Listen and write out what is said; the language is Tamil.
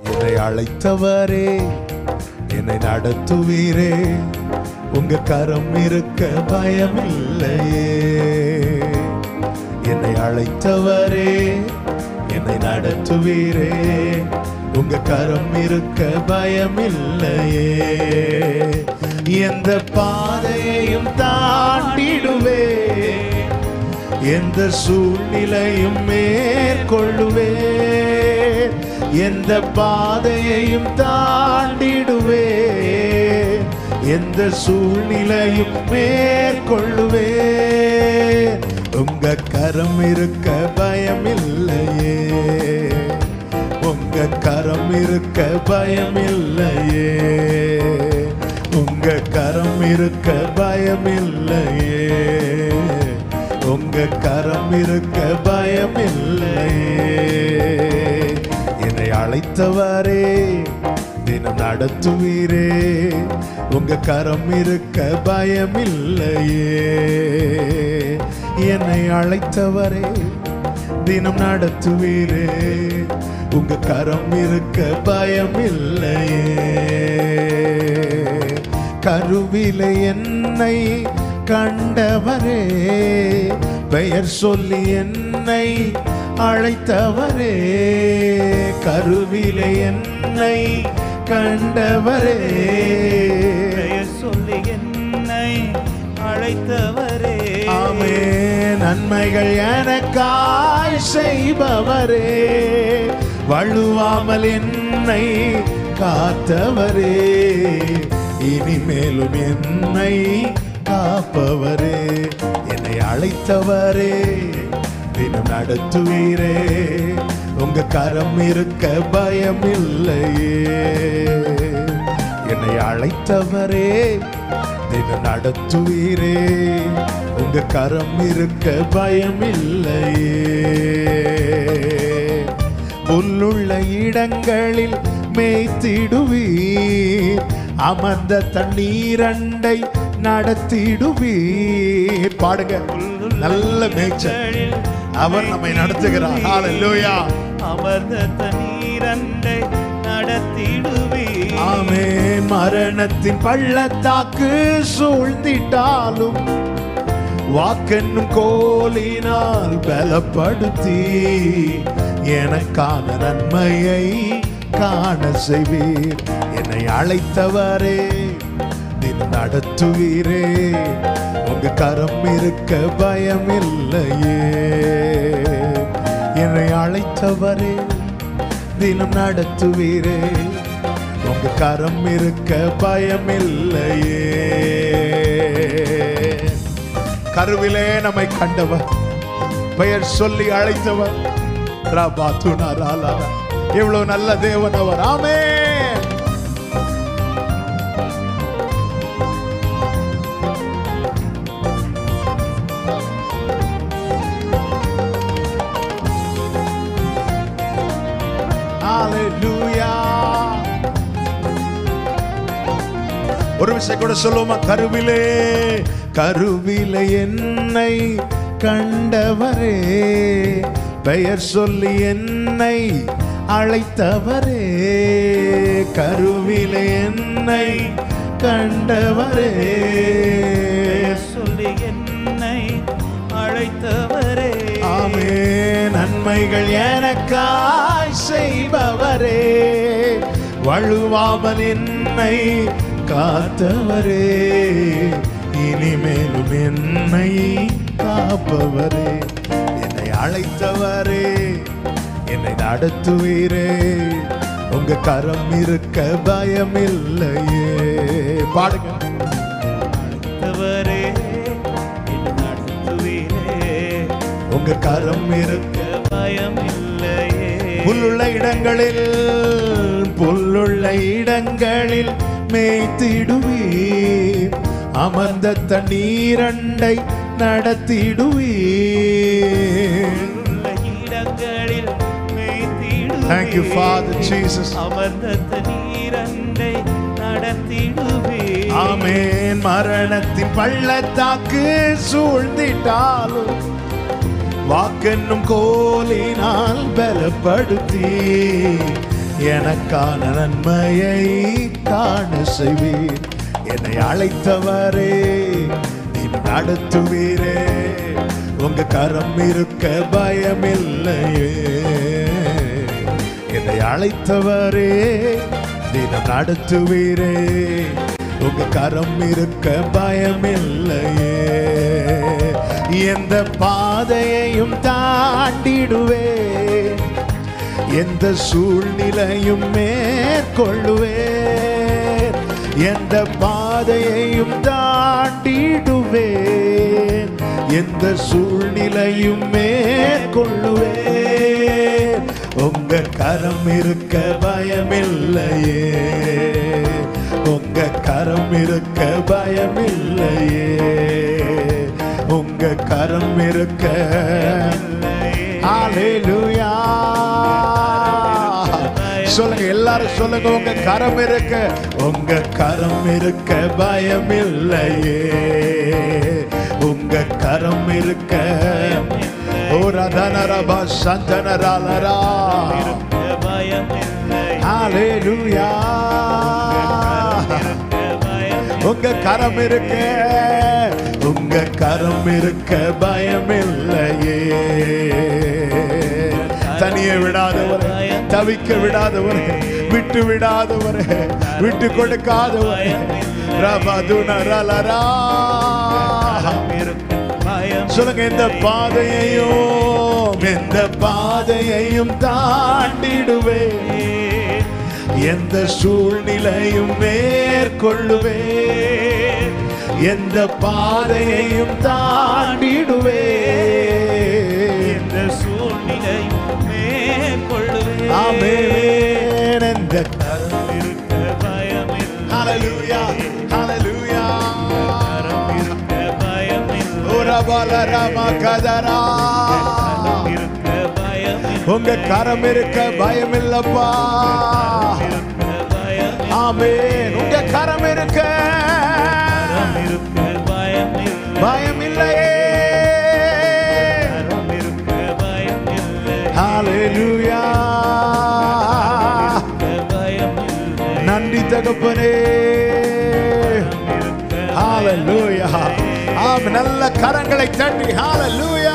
என்னை அழைத்தவரே என்னை நடத்துவீரே உங்க கரம் இருக்க பயமில்லையே என்னை அழைத்தவரே என்னை நடத்துவீரே உங்க கரம் இருக்க பயமில்லையே எந்த பாதையையும் தாண்டிடுவே எந்த சூழ்நிலையும் மேற்கொள்ளுவே எந்த பாதையையும் தாண்டிடுவே எந்த சூழ்நிலையும் மேற்கொள்ளுவே உங்க கரம் இருக்க பயமில்லையே உங்க கரம் இருக்க பயமில்லையே உங்க கரம் இருக்க பயமில்லையே உங்க கரம் இருக்க பயமில்லையே என்னை அழைத்தவரே தினம் நடத்துவீரே உங்க கரம் இருக்க பயமில்லையே என்னை அழைத்தவரே தினம் நடத்துவீரே உங்க கரம் இருக்க பயமில்லையே கருவில என்னை கண்டவரே பெயர் சொல்லி என்னை அழைத்தவரே கருவில என்னை கண்டவரே பெயர் சொல்லி என்னை அழைத்தவரே ஆமே நன்மைகள் எனக்காய் செய்பவரே வழுவாமல் என்னை காத்தவரே இனிமேலும் என்னை காப்பவரே என்னை அழைத்தவரே தினம் நடத்துவீரே உங்க கரம் இருக்க பயமில்லையே என்னை அழைத்தவரே தினம் நடத்துவீரே உங்க கரம் இருக்க பயமில்லையே புல்லுள்ள இடங்களில் மேய்த்திடுவீர் அமர்ந்த தண்ணீரண்டை நடத்திடுவீர் பாடுங்க நல்ல மேய்ச்சல் அவர் நம்மை நடத்துகிறார் ஹalleluya அமர்ந்த தண்ணீரண்டை நடத்திடுவே ஆமே மரணத்தின் பள்ளத்தாக்கு சூழ்ந்திட்டாலும் வாக்கென்னும் கோலினால் பலப்படுத்தி எனக்கான நன்மையை காண செய்வீர் என்னை அழைத்தவரே தினம் நடத்துவீரே உங்க கரம் இருக்க பயமில்லையே என்னை அழைத்தவரே தினம் நடத்துவீரே உங்க கரம் இருக்க பயமில்லையே கருவிலே நம்மை கண்டவர் பெயர் சொல்லி அழைத்தவர் ரபா துணா ராலா எவ்வளவு நல்ல தேவன் அவர் ஆமே ஒரு விஷயம் கூட சொல்லுவோமா கருவிலே கருவிலே என்னை கண்டவரே பெயர் சொல்லி என்னை அழைத்தவரே கருவிலே என்னை கண்டவரே பெயர் சொல்லி என்னை அழைத்தவரே ஆமே நன்மைகள் எனக்காய் செய்பவரே வழுவாமல் என்னை காத்தவரே இனிமேலும் என்னை காப்பவரே என்னை அழைத்தவரே என்னை நடத்துவீரே உங்க கரம் இருக்க பயமில்லையே பாடுங்க அழைத்தவரே என்னை நடத்துவீரே உங்க கரம் இருக்க பயமில்லையே புல்லுள்ள இடங்களில் புல்லுள்ள இடங்களில் மேய்த்திடுவீர் அமர்ந்த தண்ணீரண்டை நடத்திடுவீர் உள்ள இடங்களில் மேய்த்திடுவே. Thank you, Father Jesus. அமர்ந்த தண்ணீரண்டை நடத்திடுவே ஆமேன் மரணத்தின் பள்ளத்தாக்கு சூழ்ந்திட்டாலும் வாக்கென்னும் கோலினால் பலப்படுத்தி எனக்கான நன்மையை காண செய்வீர் என்னை அழைத்தவரே நீ நடத்துவீரே உங்க கரம் இருக்க பயமில்லையே என்னை அழைத்தவரே தினம் நடத்துவீரே உங்க கரம் இருக்க பயமில்லையே எந்த பாதையையும் தாண்டிடுவேன் எந்த சூழ்நிலையும் மேற்கொள்ளுவேன் எந்த பாதையையும் தாண்டிடுவேன் எந்த சூழ்நிலையும் மேற்கொள்ளுவேன் உங்க கரம் இருக்க பயமில்லையே உங்க கரம் இருக்க பயமில்லையே உங்க கரம் இருக்க ஹalleluya சொல்லுங்க எல்லாரும் சொல்லுங்க உங்க கரம் இருக்க உங்க கரம் இருக்க பயமில்லையே உங்க கரம் இருக்க ஓ ரதனரபா சந்தனராலரா இருக்க பயமில்லை ஹalleluya இருக்க பயமில்லை உங்க கரம் இருக்க உங்க கரம் இருக்க பயமில்லையே தனியே விடாதவரே தவிக்க விடாதவரே விட்டு விடாதவரே விட்டு கொடுக்காதவரே ரபதுனரலரா இருக்க பயம் சொல்லுங்க இந்த பாதையையும் எந்த பாதையையும் தாண்டிடுவேன் எந்த சூழ்நிலையும் மேற்கொள்ளுவேன் எந்த பாதையையும் தாண்டிடுவேன் இந்த சூழ்நிலை மேற்கொள்ளுவேன் ஆமென் எந்த கரம் இருக்க பயமில்லை ஹalleluya ஹalleluya கரம் இருக்க பயமில்லை ஓரபலரம கதரா கரம் இருக்க பயமில்லை உங்க கரம் இருக்க பயமில்லப்பா இருக்க பயமில்லை ஆமென் உங்க கரம் இருக்க கரம் இருக்க பயமில்லை பயமில்லையே கரம் இருக்க பயமில்லை ஹalleluya இருக்க பயமில்லை நன்றி தகப்பனே இருக்க ஹalleluya ஆம் நல்ல கரங்களை தட்டி ஹalleluya